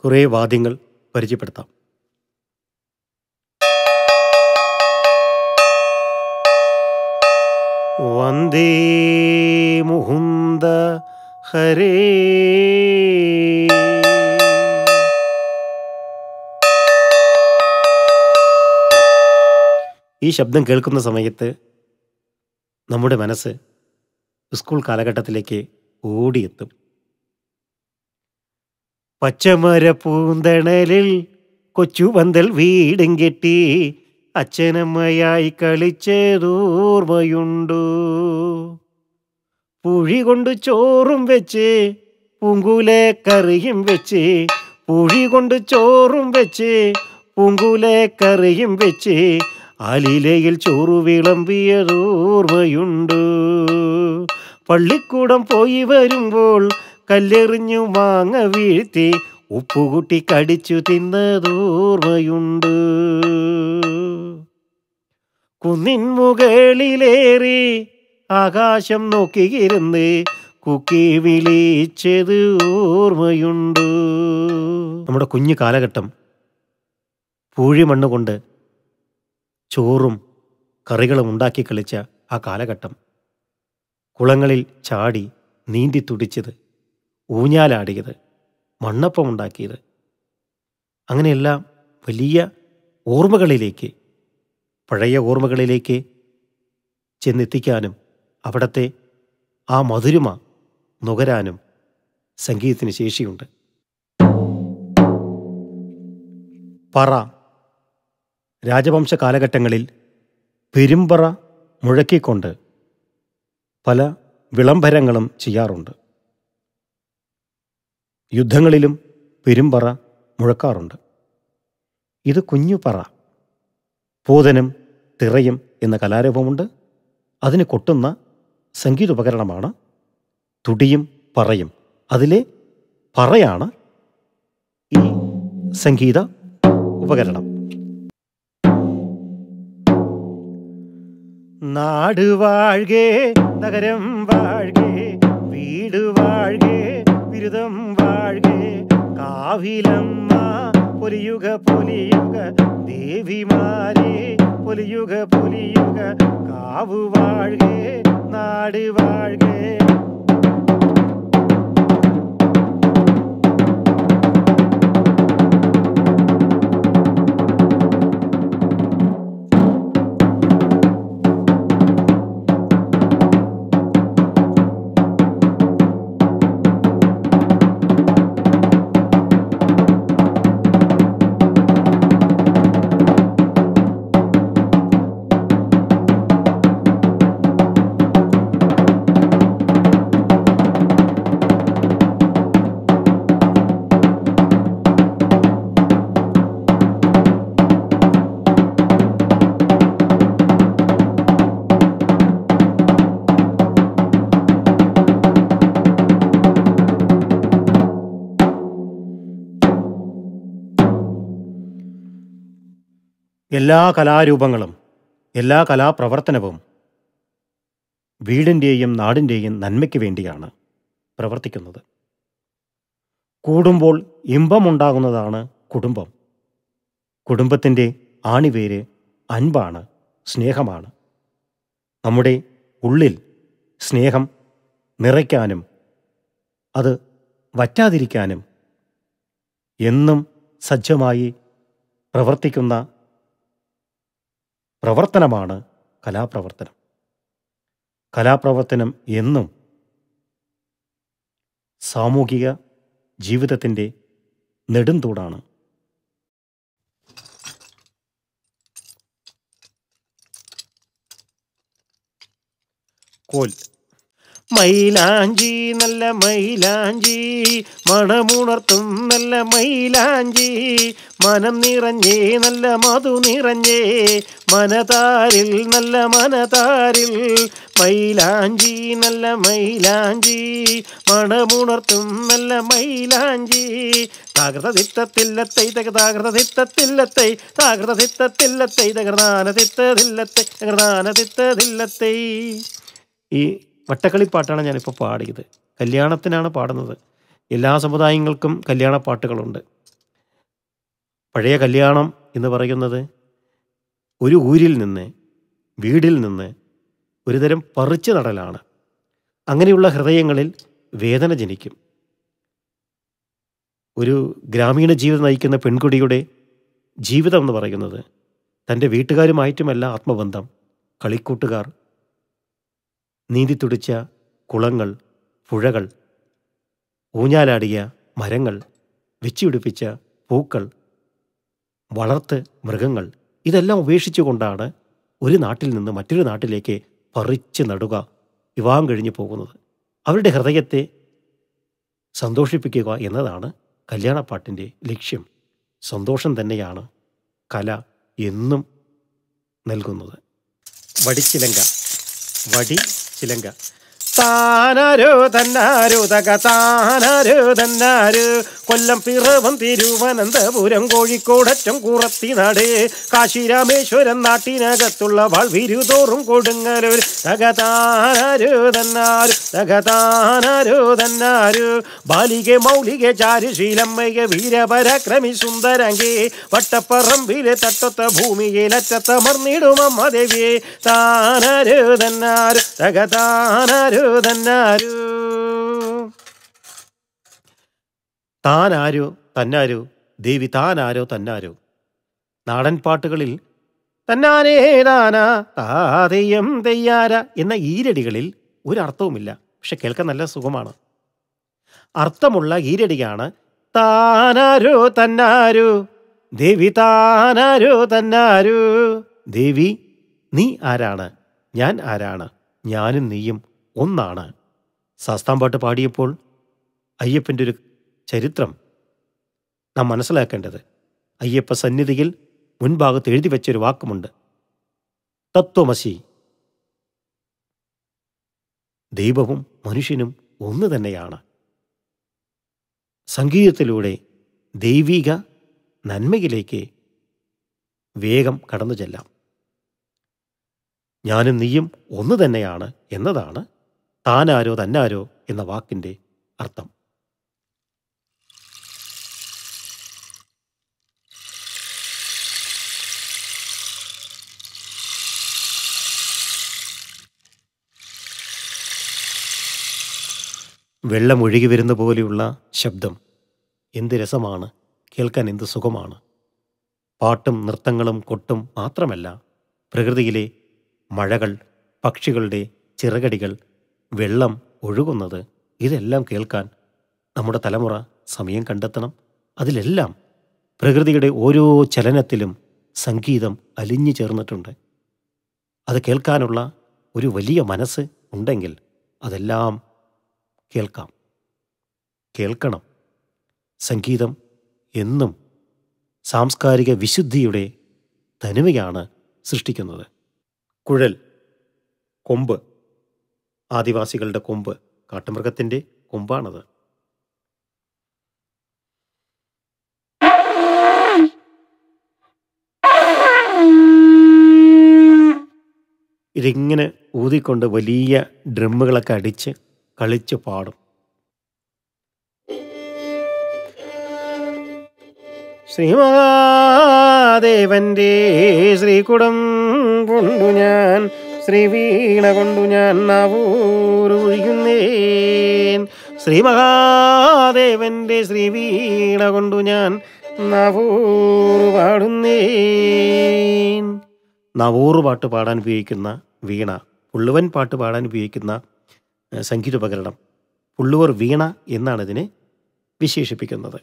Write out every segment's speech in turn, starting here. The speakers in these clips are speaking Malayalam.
കുറേ വാദ്യങ്ങൾ പരിചയപ്പെടുത്താം വന്ദേ മുകുന്ദ ഹരേ ഈ ശബ്ദം കേൾക്കുന്ന സമയത്ത് നമ്മുടെ മനസ്സ് സ്കൂൾ കാലഘട്ടത്തിലേക്ക് ഓടിയെത്തും പച്ചമര പൂന്തണലിൽ കൊച്ചുപന്തൽ വീടും കെട്ടി അച്ഛനമ്മയായി കളിച്ചതോർമ്മയുണ്ടു പുഴി കൊണ്ട് ചോറും വെച്ച് പൂങ്കുലെ കറിയും വെച്ച് പുഴി കൊണ്ട് ചോറും വെച്ച് പൂങ്കുലെ കറിയും വെച്ച് ആലിലയിൽ ചോറു വിളമ്പിയതോർമ്മയുണ്ട് പള്ളിക്കൂടം പോയി വരുമ്പോൾ കല്ലെറിഞ്ഞു മാങ്ങ വീഴ്ത്തി ഉപ്പുകുട്ടി കടിച്ചു തിന്നതോർമ്മയുണ്ട് കുന്നിൻ മുകളിലേറി ആകാശം നോക്കിയിരുന്ന് കുക്കി വിളിച്ചത് ഓർമ്മയുണ്ട് നമ്മുടെ കുഞ്ഞു കാലഘട്ടം പൂഴിമണ്ണ് കൊണ്ട് ചോറും കറികളും ഉണ്ടാക്കി കളിച്ച ആ കാലഘട്ടം കുളങ്ങളിൽ ചാടി നീന്തി തുടിച്ചത് ഊഞ്ഞാലാടിയത് മണ്ണപ്പമുണ്ടാക്കിയത് അങ്ങനെയെല്ലാം വലിയ ഓർമ്മകളിലേക്ക് പഴയ ഓർമ്മകളിലേക്ക് ചെന്നെത്തിക്കാനും അവിടത്തെ ആ മധുരിമ നുകരാനും സംഗീതത്തിന് ശേഷിയുണ്ട് പറ രാജവംശ കാലഘട്ടങ്ങളിൽ പെരുമ്പറ മുഴക്കിക്കൊണ്ട് പല വിളംബരങ്ങളും ചെയ്യാറുണ്ട് യുദ്ധങ്ങളിലും പെരുമ്പറ മുഴക്കാറുണ്ട് ഇത് കുഞ്ഞു പറ പൂതനും തിറയും എന്ന കലാരൂപമുണ്ട് അതിന് കൊട്ടുന്ന സംഗീതോപകരണമാണ് തുടിയും പറയും അതിലെ പറയാണ് ഈ സംഗീത ഉപകരണം നാട് വാഴ്കേ നഗരം വാഴ്കേ വീട് വാഴ്കേ ബിരുദം വാഴ്കേ കാവിലമ്മ പൊലിയുക പൊലിയുക ദേവിമാരെ പൊലിയുക പൊലിയുക കാവു വാഴ്കേ നാട് വാഴ്കേ എല്ലാ കലാരൂപങ്ങളും എല്ലാ കലാപ്രവർത്തനവും വീടിൻ്റെയും നാടിൻ്റെയും നന്മയ്ക്ക് വേണ്ടിയാണ് പ്രവർത്തിക്കുന്നത് കൂടുമ്പോൾ ഇമ്പമുണ്ടാകുന്നതാണ് കുടുംബം കുടുംബത്തിൻ്റെ ആണിവേര് അൻപാണ് സ്നേഹമാണ് നമ്മുടെ ഉള്ളിൽ സ്നേഹം നിറയ്ക്കാനും അത് വറ്റാതിരിക്കാനും എന്നും സജ്ജമായി പ്രവർത്തിക്കുന്ന പ്രവർത്തനമാണ് കലാപ്രവർത്തനം കലാപ്രവർത്തനം എന്നും സാമൂഹിക ജീവിതത്തിൻ്റെ നെടുംതൂടാണ് കോൽ മൈലാഞ്ചി നല്ല മൈലാഞ്ചി മണമുണർത്തും നല്ല മൈലാഞ്ചി മനം നിറഞ്ഞേ നല്ല മധു നിറഞ്ഞേ മനതാരിൽ നല്ല മനതാരിൽ മൈലാഞ്ചി നല്ല മൈലാഞ്ചി മണമുണർത്തും നല്ല മൈലാഞ്ചി താകൃത തിത്തത്തില്ലത്തൈ തക താകൃത തിത്തത്തില്ലത്തൈ താകൃത തിത്തത്തില്ലത്തൈ തകർദാന തിത്തതില്ലത്തൈ തകർദാന തിത്തതില്ലത്തൈ ഈ വട്ടക്കളിപ്പാട്ടാണ് ഞാനിപ്പോൾ പാടിയത് കല്യാണത്തിനാണ് പാടുന്നത് എല്ലാ സമുദായങ്ങൾക്കും കല്യാണ പാട്ടുകളുണ്ട് പഴയ കല്യാണം എന്ന് പറയുന്നത് ഒരു ഊരിൽ നിന്ന് വീടിൽ നിന്ന് ഒരുതരം പറിച്ചു നടലാണ് അങ്ങനെയുള്ള ഹൃദയങ്ങളിൽ വേദന ജനിക്കും ഒരു ഗ്രാമീണ ജീവിതം നയിക്കുന്ന പെൺകുടിയുടെ ജീവിതം എന്ന് പറയുന്നത് തൻ്റെ വീട്ടുകാരുമായിട്ടുമല്ല ആത്മബന്ധം കളിക്കൂട്ടുകാർ നീന്തിത്തുടിച്ച കുളങ്ങൾ പുഴകൾ ഊഞ്ഞാലാടിയ മരങ്ങൾ വെച്ചുപിടിപ്പിച്ച പൂക്കൾ വളർത്ത് മൃഗങ്ങൾ ഇതെല്ലാം ഉപേക്ഷിച്ചുകൊണ്ടാണ് ഒരു നാട്ടിൽ നിന്ന് മറ്റൊരു നാട്ടിലേക്ക് പറിച്ച് നടുക വിവാഹം കഴിഞ്ഞു പോകുന്നത് അവരുടെ ഹൃദയത്തെ സന്തോഷിപ്പിക്കുക എന്നതാണ് കല്യാണപ്പാട്ടിൻ്റെ ലക്ഷ്യം സന്തോഷം തന്നെയാണ് കല എന്നും നൽകുന്നത് വടിച്ചിലങ്ക വടി ചിലങ്ക താനാരോ തന്നാരോ തക താനാരോ തന്നാരോ കൊല്ലം പിറവം തിരുവനന്തപുരം കോഴിക്കോടറ്റം കുറത്തി നാട് കാശി രാമേശ്വരം നാട്ടിനകത്തുള്ള വാൾവിരുതോറും കൊടുങ്ങലൂർ തക താനാരോ തന്നാരോ തക താനാരോ തന്നാരോ ബാലികെ മൗലികെ ചാരുശീലമ്മയെ വീരപരാക്രമി സുന്ദരങ്കെ വട്ടപ്പറമ്പിലെ തട്ടൊത്ത ഭൂമിയിലറ്റത്തമർന്നിടുമമ്മ ദേവിയെ താനാരോ തന്നാരോ തക താനാരോ തന്നാരോ താനാരോ തന്നാരോ ദേവി താനാരോ തന്നാരോ നാടൻ പാട്ടുകളിൽ തന്നാനേ താനാ താതെയ്യം തെയ്യാര എന്ന ഈരടികളിൽ ഒരർത്ഥവുമില്ല പക്ഷെ കേൾക്കാൻ നല്ല സുഖമാണ് അർത്ഥമുള്ള ഈരടിയാണ് താനാരോ തന്നാരോ ദേവി താനാരോ തന്നാരോ ദേവി നീ ആരാണ് ഞാൻ ആരാണ് ഞാനും നീയും ഒന്നാണ് ശാസ്താംപാട്ട് പാടിയപ്പോൾ അയ്യപ്പൻ്റെ ഒരു ചരിത്രം നാം മനസ്സിലാക്കേണ്ടത് അയ്യപ്പ സന്നിധിയിൽ മുൻഭാഗത്ത് എഴുതി വെച്ചൊരു വാക്കുമുണ്ട് തത്വമസി ദൈവവും മനുഷ്യനും ഒന്ന് തന്നെയാണ് സംഗീതത്തിലൂടെ ദൈവിക നന്മയിലേക്ക് വേഗം കടന്നു ചെല്ലാം ഞാനും നീയും ഒന്ന് തന്നെയാണ് എന്നതാണ് താനാരോ തന്നാരോ എന്ന വാക്കിൻ്റെ അർത്ഥം വെള്ളം ഒഴുകി വരുന്ന പോലെയുള്ള ശബ്ദം എന്ത് രസമാണ് കേൾക്കാൻ എന്ത് സുഖമാണ് പാട്ടും നൃത്തങ്ങളും കൊട്ടും മാത്രമല്ല പ്രകൃതിയിലെ മഴകൾ പക്ഷികളുടെ ചിറകടികൾ വെള്ളം ഒഴുകുന്നത് ഇതെല്ലാം കേൾക്കാൻ നമ്മുടെ തലമുറ സമയം കണ്ടെത്തണം അതിലെല്ലാം പ്രകൃതിയുടെ ഓരോ ചലനത്തിലും സംഗീതം അലിഞ്ഞു ചേർന്നിട്ടുണ്ട് അത് കേൾക്കാനുള്ള ഒരു വലിയ മനസ്സ് ഉണ്ടെങ്കിൽ അതെല്ലാം കേൾക്കാം കേൾക്കണം സംഗീതം എന്നും സാംസ്കാരിക വിശുദ്ധിയുടെ തനിമയാണ് സൃഷ്ടിക്കുന്നത് കുഴൽ കൊമ്പ് ആദിവാസികളുടെ കൊമ്പ് കാട്ടുമൃഗത്തിൻ്റെ കൊമ്പാണത് ഇതിങ്ങനെ ഊതിക്കൊണ്ട് വലിയ ഡ്രമ്മുകളൊക്കെ അടിച്ച് കളിച്ച് പാടും ശ്രീമഹാദേവന്റെ ശ്രീകുടം കൊണ്ടു ഞാൻ ശ്രീവീണ കൊണ്ടു ഞാൻ നാവൂരൊഴിയുന്നേൻ ശ്രീമഹാദേവന്റെ ശ്രീവീണ കൊണ്ടു ഞാൻ നവൂറ് പാടുന്നേൻ നവൂറ് പാട്ട് പാടാൻ ഉപയോഗിക്കുന്ന വീണ പുള്ളുവൻ പാട്ട് പാടാൻ ഉപയോഗിക്കുന്ന ഏഹ്, സംഗീതോപകരണം പുള്ളുവർ വീണ എന്നാണ് ഇതിനെ വിശേഷിപ്പിക്കുന്നത്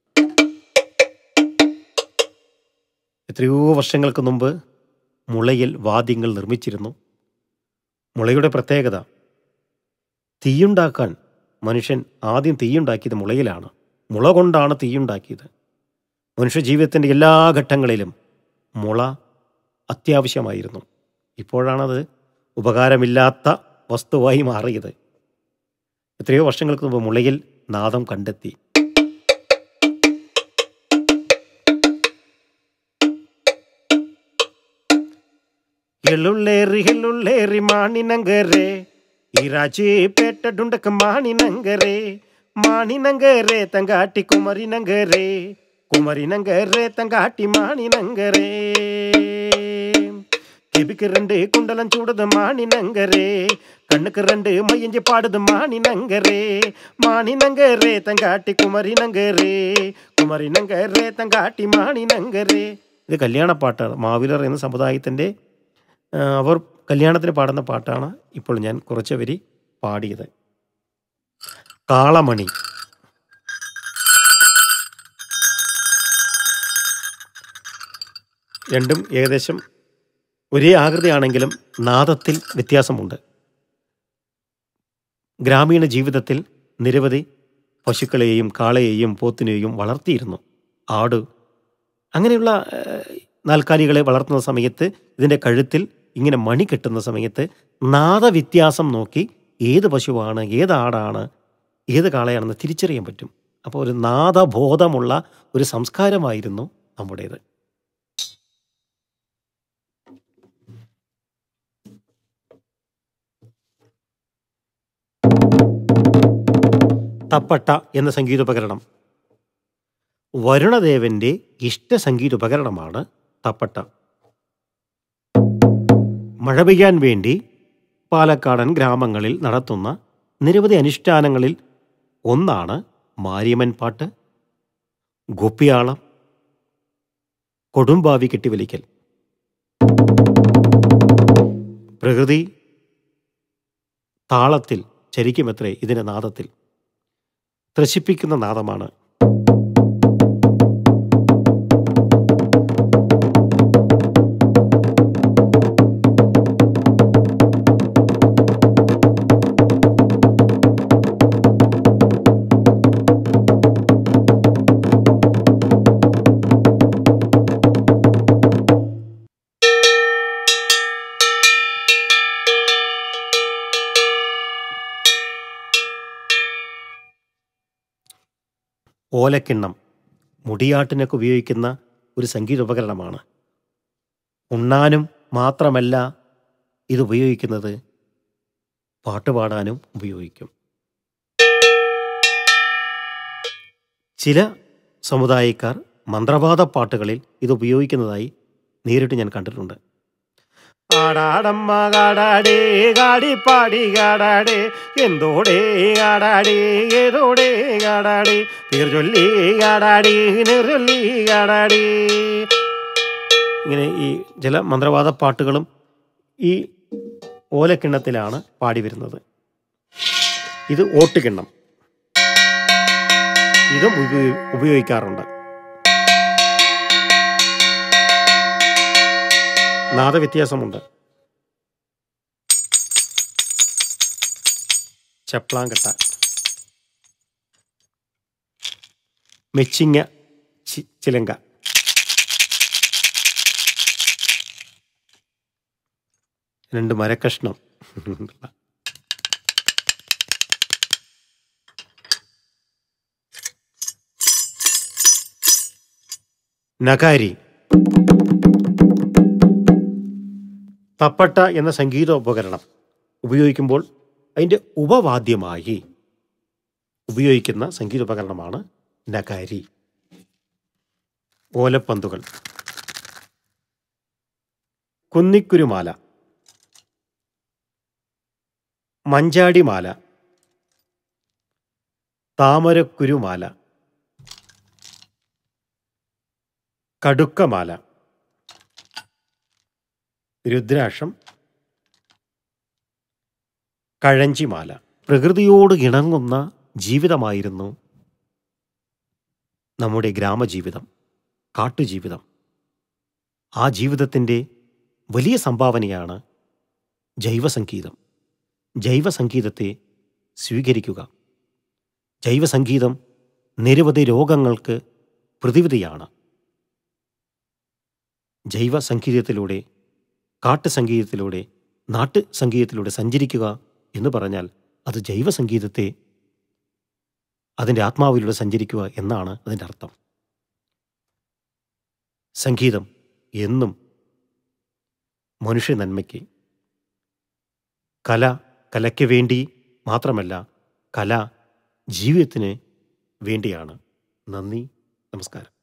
എത്രയോ വർഷങ്ങൾക്ക് മുമ്പ് മുളയിൽ വാദ്യങ്ങൾ നിർമ്മിച്ചിരുന്നു മുളയുടെ പ്രത്യേകത തീയുണ്ടാക്കാൻ മനുഷ്യൻ ആദ്യം തീയുണ്ടാക്കിയത് മുളയിലാണ് മുള കൊണ്ടാണ് തീയുണ്ടാക്കിയത് മനുഷ്യ ജീവിതത്തിൻ്റെ എല്ലാ ഘട്ടങ്ങളിലും മുള അത്യാവശ്യമായിരുന്നു ഇപ്പോഴാണത് ഉപകാരമില്ലാത്ത വസ്തുവായി മാറിയത് എത്രയോ വർഷങ്ങൾക്ക് മുമ്പ് മുളയിൽ നാദം കണ്ടെത്തി ఎల్లుళ్ళేరి ఎల్లుళ్ళేరి మాణినంగరే ఈ రాజీపేట డుండక మాణినంగరే మాణినంగరే తంగాటి కుమరినంగరే കുമരി നങ്കരേ തങ്കാട്ടി മാണി നങ്കരേ கெபிக்கு ரெண்டு குண்டலம் சூடுது மாணி நங்கரே கண்ணுக்கு ரெண்டு மையஞ்சி பாடுது மாணி நங்கரே மாணி நங்கரே തങ്കാട്ടി കുമരി നങ്കരേ കുമരി നങ്കരേ തങ്കാട്ടി മാണി നങ്കരേ ഇത് കല്യാണപ്പാട്ടാണ് മാവിലർ എന്ന സമുദായത്തിൻ്റെ ആ, അവർ കല്യാണത്തിന് പാടുന്ന പാട്ടാണ് ഇപ്പോൾ ഞാൻ കുറച്ച് വരി പാടിയത് കാളമണി രണ്ടും ഏകദേശം ഒരേ ആകൃതിയാണെങ്കിലും നാദത്തിൽ വ്യത്യാസമുണ്ട് ഗ്രാമീണ ജീവിതത്തിൽ നിരവധി പശുക്കളെയും കാളയെയും പോത്തിനെയും വളർത്തിയിരുന്നു ആട് അങ്ങനെയുള്ള ഏഹ്, നാൽക്കാലികളെ വളർത്തുന്ന സമയത്ത് ഇതിൻ്റെ കഴുത്തിൽ ഇങ്ങനെ മണി കെട്ടുന്ന സമയത്ത് നാദവ്യത്യാസം നോക്കി ഏത് പശുവാണ് ഏത് ആടാണ് ഏത് കാളയാണെന്ന് തിരിച്ചറിയാൻ പറ്റും അപ്പോൾ ഒരു നാദബോധമുള്ള ഒരു സംസ്കാരമായിരുന്നു നമ്മുടേത് തപ്പട്ട എന്ന സംഗീതോപകരണം വരുണദേവന്റെ ഇഷ്ട സംഗീതോപകരണമാണ് തപ്പട്ട മഴ പെയ്യാൻ വേണ്ടി പാലക്കാടൻ ഗ്രാമങ്ങളിൽ നടത്തുന്ന നിരവധി അനുഷ്ഠാനങ്ങളിൽ ഒന്നാണ് മാരിയമ്മൻ പാട്ട് ഗൊപ്പിയാളം കൊടുമ്പാവി കെട്ടിവലിക്കൽ പ്രകൃതി താളത്തിൽ ചരിക്കുമത്രേ ഇതിൻ്റെ നാദത്തിൽ ത്രസിപ്പിക്കുന്ന നാദമാണ് ഓലക്കിണ്ണം മുടിയാട്ടിനൊക്കെ ഉപയോഗിക്കുന്ന ഒരു സംഗീതോപകരണമാണ് ഉണ്ണാനും മാത്രമല്ല ഇത് ഉപയോഗിക്കുന്നത് പാട്ടുപാടാനും ഉപയോഗിക്കും ചില സമുദായക്കാർ മന്ത്രവാദ പാട്ടുകളിൽ ഇത് ഉപയോഗിക്കുന്നതായി നേരിട്ട് ഞാൻ കണ്ടിട്ടുണ്ട് ആടാടമ്മ കാടാടേ കാടിപ്പാടി കാടാടേ എന്തോടേ കാടാടേ ഏതോടേ കാടാടേ പേർ ചൊല്ലി കാടാടി ചൊല്ലി കാടാടി ഇങ്ങനെ ഈ ചില മന്ത്രവാദ പാട്ടുകളും ഈ ഓലക്കിണ്ണത്തിലാണ് പാടി വരുന്നത് ഇത് ഓട്ടുകിണ്ണം ഇതും ഉപയോ- ഉപയോഗിക്കാറുണ്ട് നാദവ്യത്യാസമുണ്ട് ചപ്ലാങ്കട്ട മെച്ചിങ്ങ ചി- ചിലങ്ക രണ്ട് മരക്കഷ്ണം നഗാരി തപ്പട്ട എന്ന സംഗീതോപകരണം ഉപയോഗിക്കുമ്പോൾ അതിൻ്റെ ഉപവാദ്യമായി ഉപയോഗിക്കുന്ന സംഗീതോപകരണമാണ് നഗാരി ഓലപ്പന്തുകൾ കുന്നിക്കുരുമാല മഞ്ചാടിമാല താമരക്കുരുമാല കടുക്കമാല രുദ്രാക്ഷം കഴഞ്ചിമാല പ്രകൃതിയോട് ഇണങ്ങുന്ന ജീവിതമായിരുന്നു നമ്മുടെ ഗ്രാമജീവിതം കാട്ടുജീവിതം ആ ജീവിതത്തിൻ്റെ വലിയ സംഭാവനയാണ് ജൈവസംഗീതം ജൈവസംഗീതത്തെ സ്വീകരിക്കുക ജൈവസംഗീതം നിരവധി രോഗങ്ങൾക്ക് പ്രതിവിധിയാണ് ജൈവ സംഗീതത്തിലൂടെ കാട്ടു സംഗീതത്തിലൂടെ നാട്ടു സംഗീതത്തിലൂടെ സഞ്ചരിക്കുക എന്ന് പറഞ്ഞാൽ അത് ജൈവ സംഗീതത്തെ അതിൻ്റെ ആത്മാവിലൂടെ സഞ്ചരിക്കുക എന്നാണ് അതിൻ്റെ അർത്ഥം സംഗീതം എന്നും മനുഷ്യ നന്മയ്ക്ക് കല കലയ്ക്ക് വേണ്ടി മാത്രമല്ല കല ജീവിതത്തിന് വേണ്ടിയാണ് നന്ദി നമസ്കാരം